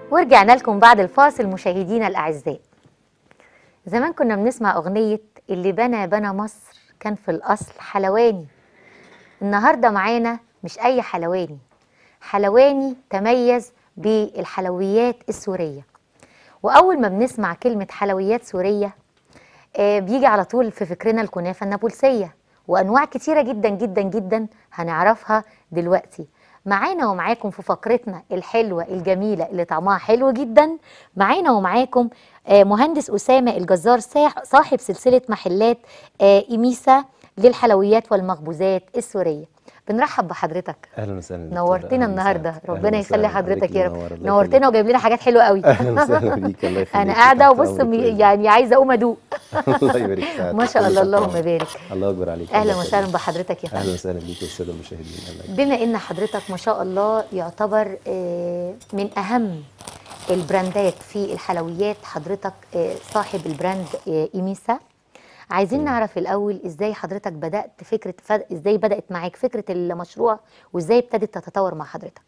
ورجعنا لكم بعد الفاصل مشاهدينا الأعزاء زمان كنا بنسمع أغنية اللي بنى بنى مصر كان في الأصل حلواني النهاردة معانا مش أي حلواني حلواني تميز بالحلويات السورية وأول ما بنسمع كلمة حلويات سورية آه، بيجي على طول في فكرنا الكنافة النابلسية وأنواع كتيرة جدا جدا جدا هنعرفها دلوقتي معانا ومعاكم في فقرتنا الحلوة الجميلة اللي طعمها حلو جدا معانا ومعاكم آه، مهندس أسامة الجزار ساح- صاحب سلسلة محلات آه، إميسا للحلويات والمخبوزات السورية بنرحب بحضرتك اهلا وسهلا دكتورة، نورتنا أهلاً النهارده وسهلاً. ربنا أهلاً يخلي وسهلاً. حضرتك عليك يا رب منور، الله نورتنا يخليك. وجايب لنا حاجات حلوه قوي اهلا وسهلا بيك الله يخليك انا قاعده تحت وبص أمرك م- يا رب. يعني عايزه اقوم ادوق الله يبارك فيك ما شاء الله اللهم بارك الله اكبر عليك اهلا الله وسهلا يخليك. بحضرتك يا اهلا فندم وسهلا بيك والساده المشاهدين الله يبارك. بما ان حضرتك ما شاء الله يعتبر آه، من اهم البراندات في الحلويات حضرتك آه، صاحب البراند آه، إيميسا عايزين نعرف الاول ازاي حضرتك بدات فكره فد... ازاي بدات معاك فكره المشروع وازاي ابتدت تتطور مع حضرتك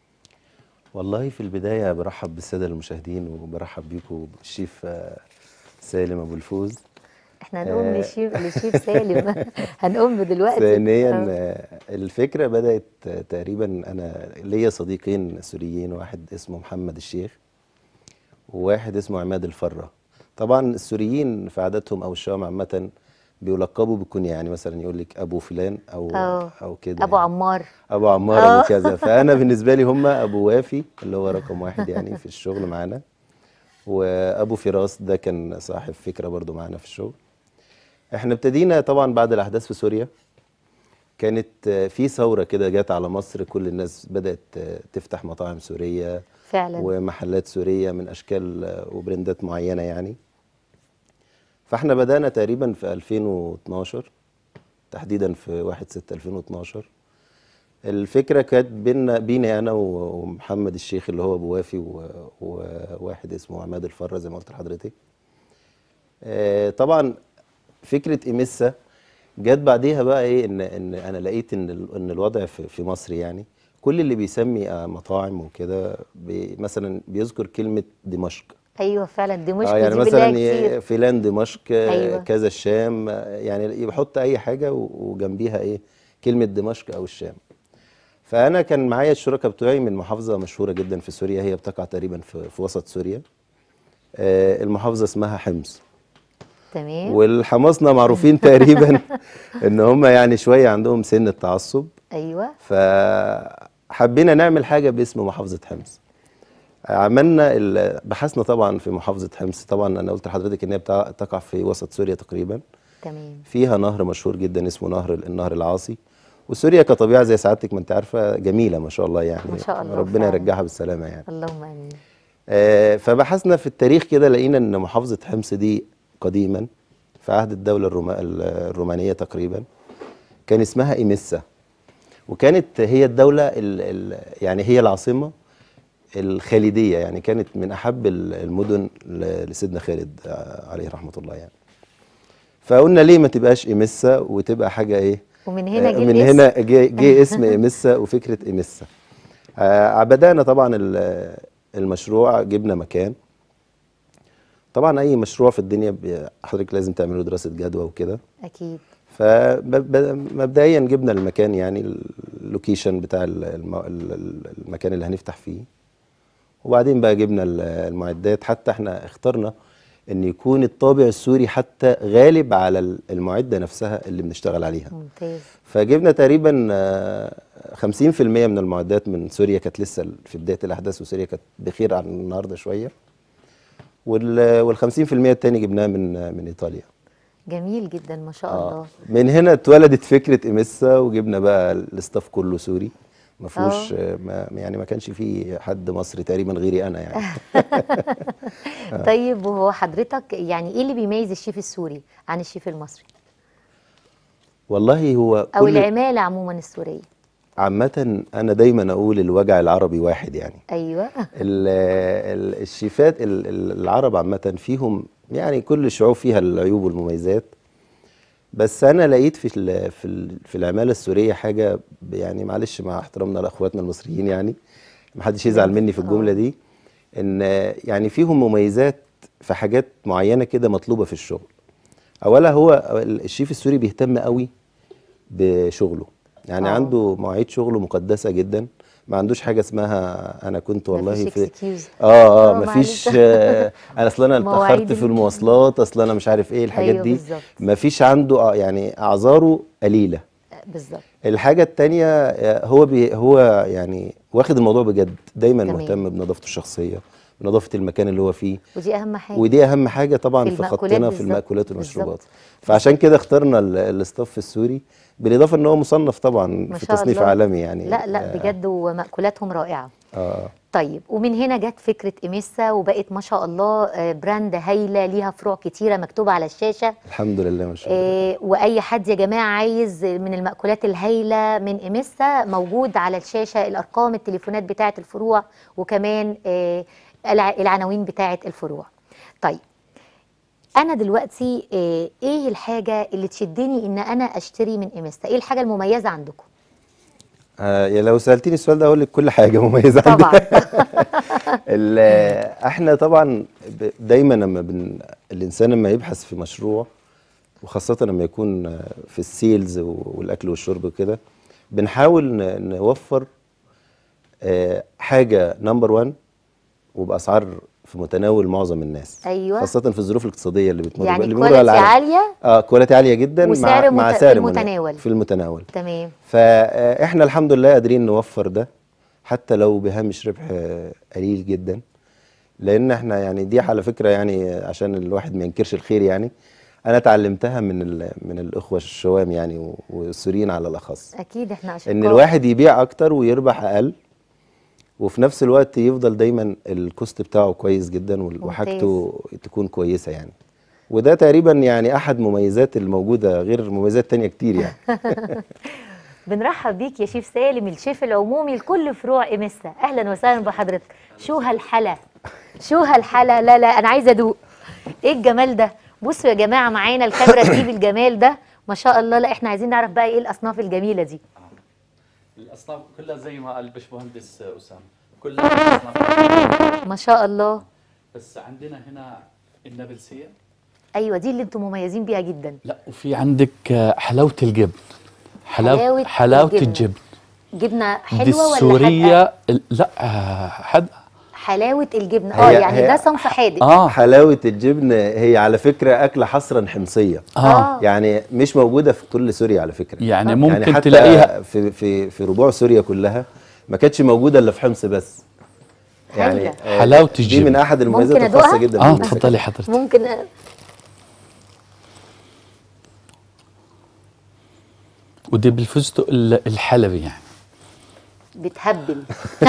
والله في البدايه برحب بالساده المشاهدين وبرحب بيكم بالشيف آه، سالم ابو الفوز احنا هنقوم آه. للشيف للشيف سالم هنقوم دلوقتي ثانيا آه. آه، الفكره بدات آه، تقريبا انا ليا صديقين سوريين واحد اسمه محمد الشيخ وواحد اسمه عماد الفره طبعا السوريين في عاداتهم او الشام عامه بيلقبوا بالكنيه يعني مثلا يقول لك ابو فلان او آه. او كده ابو يعني. عمار ابو عمار آه. ابو كذا فانا بالنسبه لي هم ابو وافي اللي هو رقم واحد يعني في الشغل معانا وابو فراس ده كان صاحب فكره برضو معانا في الشغل احنا ابتدينا طبعا بعد الاحداث في سوريا كانت آه، في ثوره كده جت على مصر كل الناس بدات آه، تفتح مطاعم سوريه فعلا ومحلات سوريه من اشكال آه، وبراندات معينه يعني فاحنا بدانا تقريبا في 2012 تحديدا في 1 6 2012 الفكره كانت بينا بيني انا و- ومحمد الشيخ اللي هو ابو وافي و- وواحد اسمه عماد الفره زي ما قلت لحضرتك آه، طبعا فكره امسا جت بعديها بقى ايه ان ان انا لقيت ان ال- ان الوضع في في مصر يعني كل اللي بيسمي آه، مطاعم وكده بي مثلا بيذكر كلمه دمشق ايوه فعلا دي مش اه يعني بتجيب مثلا لها ي- كتير فلان دمشق آه، أيوة. كذا الشام آه، يعني يحط اي حاجه و- وجنبيها ايه كلمه دمشق او الشام فانا كان معايا الشركاء بتوعي من محافظه مشهوره جدا في سوريا هي بتقع تقريبا في, في وسط سوريا آه، المحافظه اسمها حمص تمام والحماصنه معروفين تقريبا ان هم يعني شويه عندهم سن التعصب ايوه فحبينا نعمل حاجه باسم محافظه حمص عملنا ال- بحثنا طبعا في محافظه حمص طبعا انا قلت لحضرتك ان هي بتاع- تقع في وسط سوريا تقريبا تمام فيها نهر مشهور جدا اسمه نهر النهر العاصي وسوريا كطبيعه زي سعادتك ما انت عارفه جميله ما شاء الله يعني ما شاء الله ربنا فعلا. يرجعها بالسلامه يعني اللهم امين آه، فبحثنا في التاريخ كده لقينا ان محافظه حمص دي قديما في عهد الدوله الروما الرومانيه تقريبا كان اسمها ايمسا وكانت هي الدوله ال ال يعني هي العاصمه الخالديه يعني كانت من احب ال- المدن ل- لسيدنا خالد آه، عليه رحمه الله يعني فقلنا ليه ما تبقاش ايمسا وتبقى حاجه ايه ومن هنا آه، جه من الاسم. هنا جه جه اسم إمسا وفكرة إمسا آه، بدأنا طبعا ال- المشروع جبنا مكان طبعا أي مشروع في الدنيا بي- حضرتك لازم تعمله دراسة جدوى وكده اكيد فمبدئيا جبنا المكان يعني اللوكيشن بتاع ال- الم- ال- ال- المكان اللي هنفتح فيه وبعدين بقى جبنا ال- المعدات حتى احنا اخترنا ان يكون الطابع السوري حتى غالب على ال- المعدة نفسها اللي بنشتغل عليها ممتاز فجبنا تقريبا آه، 50% من المعدات من سوريا كانت لسه في بدايه الاحداث وسوريا كانت بخير عن النهارده شويه وال وال 50% التاني جبناه من من ايطاليا جميل جدا ما شاء الله من هنا اتولدت فكره امسا وجبنا بقى الاستاف كله سوري ما فيهوش آه، ما يعني ما كانش فيه حد مصري تقريبا غيري انا يعني طيب وهو حضرتك يعني ايه اللي بيميز الشيف السوري عن الشيف المصري والله هو او كل العماله عموما السوريه عامه انا دايما اقول الوجع العربي واحد يعني ايوه ال- ال- الشيفات ال- ال- العرب عامة فيهم يعني كل الشعوب فيها العيوب والمميزات بس أنا لقيت في ال- في ال- في العمالة السورية حاجة ب- يعني معلش مع احترامنا لأخواتنا المصريين يعني محدش يزعل مني في الجملة دي ان يعني فيهم مميزات في حاجات معينه كده مطلوبه في الشغل اولا هو الشيف السوري بيهتم قوي بشغله يعني آه. عنده مواعيد شغله مقدسه جدا ما عندوش حاجه اسمها انا كنت والله مفيش في excuse. اه اه آه، مفيش معلش. آه انا اصل انا مواعيد اتاخرت في ال- المواصلات اصل انا مش عارف ايه الحاجات أيوة دي بالظبط. مفيش عنده آه يعني اعذاره قليله بالظبط الحاجة التانية آه، هو بي هو يعني واخد الموضوع بجد دايما تمام. مهتم بنظافته الشخصية بنظافة المكان اللي هو فيه ودي اهم حاجه ودي أهم حاجة طبعا في في, المأكولات خطنا في بالظبط. المأكولات والمشروبات بالظبط. فعشان كده اخترنا ال- الاستاف السوري بالإضافة إن هو مصنف طبعا ما في شاء تصنيف الله. عالمي يعني لا لا آه، بجد ومأكولاتهم رائعه آه طيب ومن هنا جت فكره اميسا وبقت ما شاء الله آه، براند هايله ليها فروع كتيره مكتوبه على الشاشه الحمد لله ما شاء الله آه، واي حد يا جماعه عايز من المأكولات الهايله من اميسا موجود على الشاشه الارقام التليفونات بتاعه الفروع وكمان آه، الع- العناوين بتاعه الفروع طيب انا دلوقتي آه، ايه الحاجه اللي تشدني ان انا اشتري من اميسا ايه الحاجه المميزه عندكم آه يا لو سألتني السؤال ده أقول لك كل حاجة مميزة طبعا ال- احنا طبعا ب- دايما لما بن الانسان لما يبحث في مشروع وخاصة لما يكون في السيلز و- والاكل والشرب وكده بنحاول ن- نوفر آه، حاجة نمبر 1 وباسعار في متناول معظم الناس أيوة. خاصة في الظروف الاقتصادية اللي بتمر يعني اللي بيمر على كواليتي العالم. عاليه اه كواليتي عالية جدا وسعر مع, مع مت- سعر في منا- المتناول. في المتناول تمام فاحنا الحمد لله قادرين نوفر ده حتى لو بهامش ربح آه، قليل جدا لان احنا يعني دي على فكره يعني عشان الواحد ما ينكرش الخير يعني انا اتعلمتها من ال- من الاخوه الشوام يعني و- والسوريين على الاخص اكيد احنا اشقاء ان الواحد يبيع اكتر ويربح اقل وفي نفس الوقت يفضل دايما الكوست بتاعه كويس جدا وال- وحاجته تكون كويسه يعني وده تقريبا يعني احد مميزات الموجوده غير مميزات تانية كتير يعني بنرحب بيك يا شيف سالم الشيف العمومي لكل فروع امسا اهلا وسهلا بحضرتك شو هالحلا شو هالحلا لا لا انا عايزه ادوق ايه الجمال ده بصوا يا جماعه معانا الكاميرا تجيب الجمال ده ما شاء الله لا احنا عايزين نعرف بقى ايه الاصناف الجميله دي الاصناف كلها زي ما قال البشمهندس اسامه كلها اصناف ما شاء الله بس عندنا هنا النابلسيه ايوه دي اللي انتم مميزين بيها جدا لا وفي عندك آه، حلاوه الجبن حلاوة حلاوه حلاوه الجبنة. الجبن جبنه دي حلوه ولا حادقه السوريه ال- لا آه، حد حلاوه الجبنه اه هي- يعني هي- ده صنف حادق اه حلاوة الجبن هي على فكرة أكلة حصرا حمصية اه يعني مش موجودة في كل سوريا على فكرة يعني ممكن حتى تلاقيها في في في ربوع سوريا كلها ما كانتش موجودة إلا في حمص بس يعني هايلة. آه، حلاوة دي الجبن. من أحد المميزات ممكن الخاصة أدوقها؟ جدا اه بالمسك. تفضلي حضرتك ممكن ودي بالفستق ال- الحلبي يعني بتهبل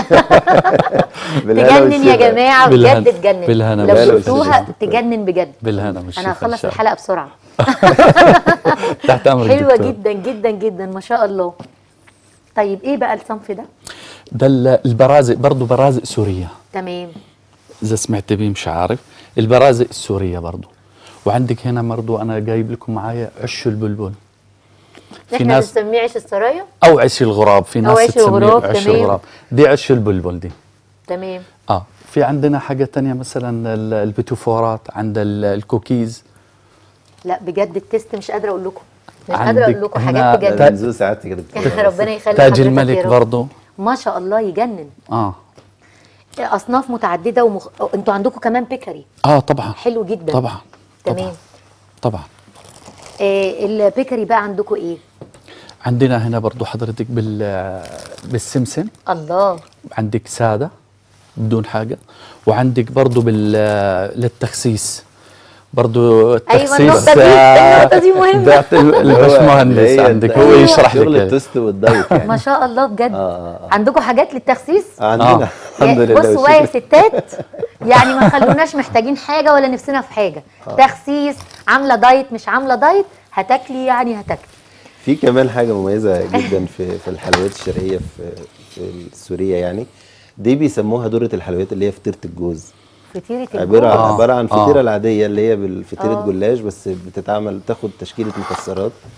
بالهنا تجنن يا والشفا. جماعه بالهنا- بجد تجنن بالهنا لو والشفا. شفتوها بالهنا تجنن بجد بالهنا والشفا انا إن هخلص شاء الله. الحلقه بسرعه تحت امرك حلوه دكتور. جدا جدا جدا ما شاء الله طيب ايه بقى الصنف ده ده ال- البرازق برضه برازق سوريه تمام اذا سمعت بيه مش عارف البرازق السوريه برضه وعندك هنا برضه انا جايب لكم معايا عش البلبل في احنا ناس بنسميه عيش السرايا او عش الغراب في أو ناس عش تسميه الغراب، عش تمام. الغراب دي عش البلبل دي تمام اه في عندنا حاجه تانية مثلا ال- البيتوفورات عند ال- الكوكيز لا بجد التست مش قادره اقول لكم مش عندك قادره اقول لكم هنا حاجات ده بجد بنزول ساعات كده ربنا يخلي تاج حضرتك يا الملك رب. برضه ما شاء الله يجنن اه اصناف متعدده ومخ... انتوا عندكم كمان بيكري اه طبعا حلو جدا طبعا تمام طبعا طبعا آه البيكري بقى عندكم ايه عندنا هنا برضو حضرتك بال بالسمسم الله عندك ساده بدون حاجه وعندك برضو بال للتخسيس برضو التخسيس النقطة دي- آه، النقطة دي مهمة. ده ال- الباشمهندس هي عندك الت- هو يشرح شغل لك التست والدايت يعني ما شاء الله بجد آه. عندكم حاجات للتخسيس عندنا آه. الحمد لله بصوا بقى يا والشكر. ستات يعني ما خلوناش محتاجين حاجه ولا نفسنا في حاجه تخسيس عامله دايت مش عامله دايت هتاكلي يعني هتاكلي في كمان حاجة مميزة جدا في في الحلويات الشرقية في في السورية يعني دي بيسموها درة الحلويات اللي هي فطيرة الجوز فطيره عبارة عن الجوز. آه. عبارة عن آه. فطيرة العادية اللي هي بالفطيرة آه. جلاش بس بتتعمل تاخد تشكيلة مكسرات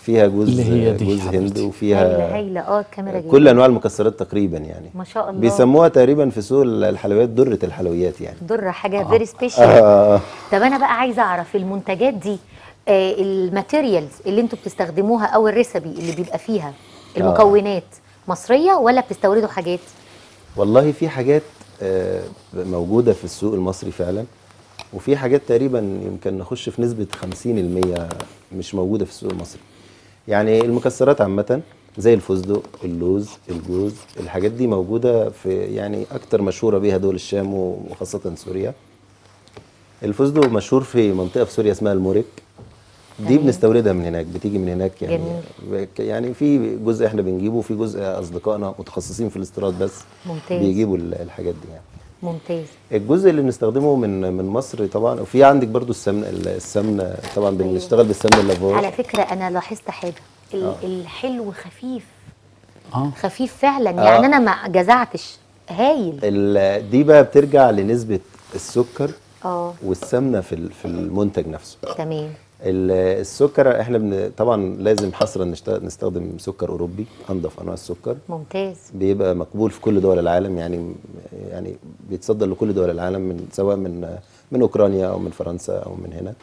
فيها جوز اللي هي دي جوز حضرتك. هند هايله وفيها هايله اه الكاميرا جميلة. كل انواع المكسرات تقريبا يعني ما شاء الله بيسموها تقريبا في سوق الحلويات دره الحلويات يعني ضره حاجه فيري سبيشال آه. طب انا بقى عايزه اعرف المنتجات دي آه الماتيريالز اللي انتوا بتستخدموها او الريسبي اللي بيبقى فيها المكونات مصريه ولا بتستوردوا حاجات والله في حاجات آه، موجودة في السوق المصري فعلا وفي حاجات تقريبا يمكن نخش في نسبة 50% مش موجودة في السوق المصري يعني المكسرات عامة زي الفستق اللوز الجوز الحاجات دي موجودة في يعني أكتر مشهورة بيها دول الشام وخاصة سوريا الفستق مشهور في منطقة في سوريا اسمها الموريك دي تمام. بنستوردها من هناك بتيجي من هناك يعني جميل. ب- يعني في جزء احنا بنجيبه وفي جزء اصدقائنا متخصصين في الاستيراد بس ممتاز. بيجيبوا ال- الحاجات دي يعني ممتاز الجزء اللي بنستخدمه من من مصر طبعا وفي عندك برضو السمن السمن طبعا بنشتغل بالسمن اللافور على فكره انا لاحظت حاجه ال- الحلو خفيف اه خفيف فعلا آه. يعني انا ما جزعتش هايل ال- دي بقى بترجع لنسبة السكر اه والسمنة في ال- في المنتج نفسه تمام ال- السكر احنا بن طبعا لازم حصرا نشت- نستخدم سكر اوروبي انضف انواع السكر ممتاز بيبقى مقبول في كل دول العالم يعني يعني بيتصدر لكل دول العالم من سواء من من اوكرانيا او من فرنسا او من هنا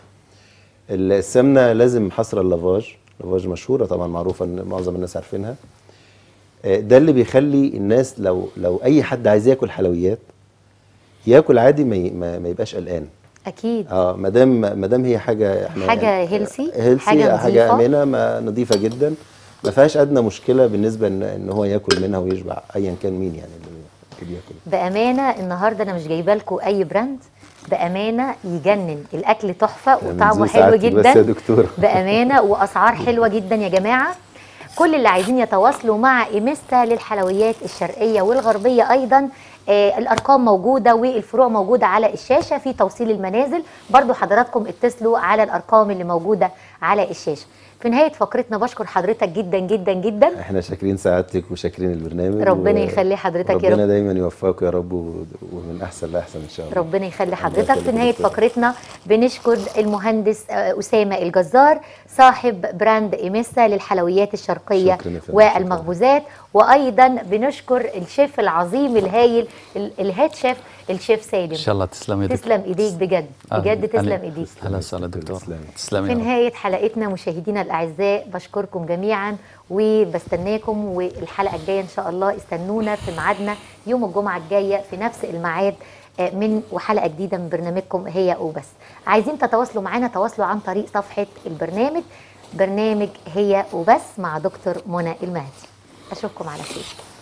السمنه لازم حصر اللافاج لافاج مشهوره طبعا معروفه ان معظم الناس عارفينها آه، ده اللي بيخلي الناس لو لو اي حد عايز ياكل حلويات ياكل عادي ما ي- ما, ما يبقاش قلقان اكيد اه ما دام ما دام هي حاجه احنا حاجة healthy، هيلثي حاجة حاجه نظيفة. امنه ما نظيفه جدا ما فيهاش ادنى مشكله بالنسبه ان ان هو ياكل منها ويشبع ايا كان مين يعني اللي اللي بياكل بامانه النهارده انا مش جايبه لكم اي براند بامانه يجنن الاكل تحفه من وطعمه ذو حلو سعادتك بس جدا يا دكتورة. بامانه واسعار حلوه جدا يا جماعه كل اللي عايزين يتواصلوا مع إيميستا للحلويات الشرقية والغربية أيضا آه الأرقام موجودة والفروع موجودة على الشاشة في توصيل المنازل برضو حضراتكم اتصلوا على الأرقام اللي موجودة على الشاشة في نهاية فقرتنا بشكر حضرتك جدا جدا جدا احنا شاكرين سعادتك وشاكرين البرنامج ربنا يخلي حضرتك يا ربنا رب. دايما يوفقك يا رب و- ومن احسن لاحسن ان شاء الله ربنا يخلي الله حضرتك يخليك في يا نهاية دكتورة. فقرتنا بنشكر المهندس آه، أسامة الجزار صاحب براند إيميسا للحلويات الشرقية شكراً يا فندم، والمخبوزات وأيضا بنشكر الشيف العظيم الهايل ال- الهيد شيف الشيف سالم ان شاء الله تسلم يا دكتور تسلم ايديك بجد بجد أهلاً- تسلم أهلاً. ايديك اهلا وسهلا دكتور تسلمي. تسلمي في يا رب. نهاية حلقتنا مشاهدينا الأعزاء بشكركم جميعا وبستناكم والحلقة الجاية إن شاء الله استنونا في ميعادنا يوم الجمعة الجاية في نفس الميعاد آه، من وحلقة جديدة من برنامجكم هي وبس عايزين تتواصلوا معنا تواصلوا عن طريق صفحة البرنامج برنامج هي وبس مع دكتور منى المهدي أشوفكم على خير